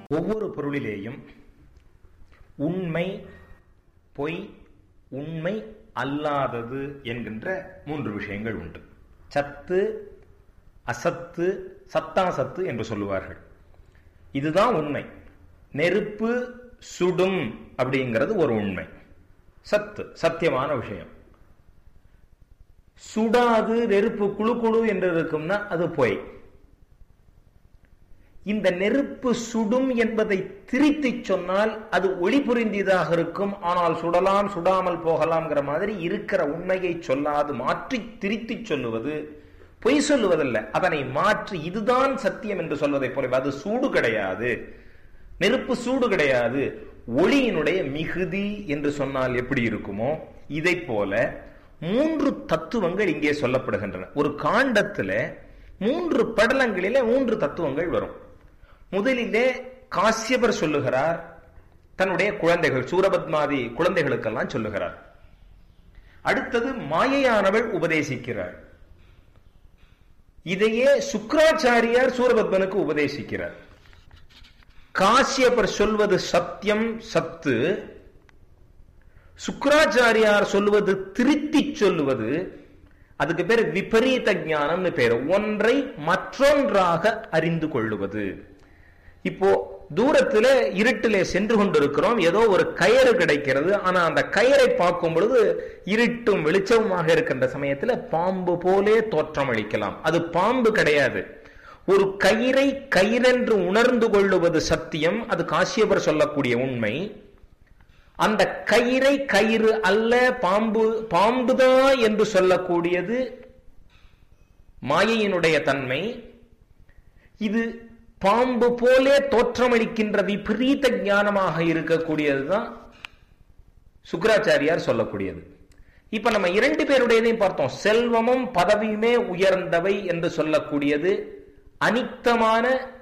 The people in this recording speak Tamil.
ஒவ்வொரு பொருளிலேயும் உண்மை பொய் உண்மை அல்லாதது என்கின்ற மூன்று விஷயங்கள் உண்டு சத்து அசத்து சத்தாசத்து என்று சொல்லுவார்கள் இதுதான் உண்மை நெருப்பு சுடும் அப்படிங்கிறது ஒரு உண்மை சத்து சத்தியமான விஷயம் சுடாது நெருப்பு குழு குழு என்று இருக்கும்னா அது பொய் இந்த நெருப்பு சுடும் என்பதை திரித்து சொன்னால் அது ஒளி புரிந்தியதாக இருக்கும் ஆனால் சுடலாம் சுடாமல் போகலாம்ங்கிற மாதிரி இருக்கிற உண்மையை சொல்லாது மாற்றி திரித்து சொல்லுவது பொய் சொல்லுவதல்ல அதனை மாற்றி இதுதான் சத்தியம் என்று சொல்வதை போல அது சூடு கிடையாது நெருப்பு சூடு கிடையாது ஒளியினுடைய மிகுதி என்று சொன்னால் எப்படி இருக்குமோ இதை போல மூன்று தத்துவங்கள் இங்கே சொல்லப்படுகின்றன ஒரு காண்டத்துல மூன்று படலங்களிலே மூன்று தத்துவங்கள் வரும் முதலிலே காசியபர் சொல்லுகிறார் தன்னுடைய குழந்தைகள் சூரபத்மாதி குழந்தைகளுக்கெல்லாம் சொல்லுகிறார் அடுத்தது மாயையானவள் உபதேசிக்கிறார் இதையே சுக்கராச்சாரியார் சூரபத்மனுக்கு உபதேசிக்கிறார் காசியப்பர் சொல்வது சத்தியம் சத்து சுக்கராச்சாரியார் சொல்லுவது திருத்தி சொல்லுவது அதுக்கு பேர் விபரீத ஞானம்னு பேர் ஒன்றை மற்றொன்றாக அறிந்து கொள்ளுவது இப்போ தூரத்துல இருட்டிலே சென்று கொண்டிருக்கிறோம் ஏதோ ஒரு கயறு கிடைக்கிறது ஆனா அந்த கயரை பார்க்கும் பொழுது இருட்டும் வெளிச்சமுமாக இருக்கின்ற சமயத்துல பாம்பு போலே தோற்றம் அளிக்கலாம் அது பாம்பு கிடையாது ஒரு கயிறை கயிறென்று உணர்ந்து கொள்ளுவது சத்தியம் அது காசியவர் சொல்லக்கூடிய உண்மை அந்த கயிறை கயிறு அல்ல பாம்பு பாம்புதான் என்று சொல்லக்கூடியது மாயையினுடைய தன்மை இது பாம்பு போலே தோற்றமளிக்கின்ற விபரீத ஞானமாக இருக்கக்கூடியதுதான் சுக்கராச்சாரியார் சொல்லக்கூடியது இப்ப நம்ம இரண்டு பேருடையதையும் பார்த்தோம் செல்வமும் பதவியுமே உயர்ந்தவை என்று சொல்லக்கூடியது அனித்தமான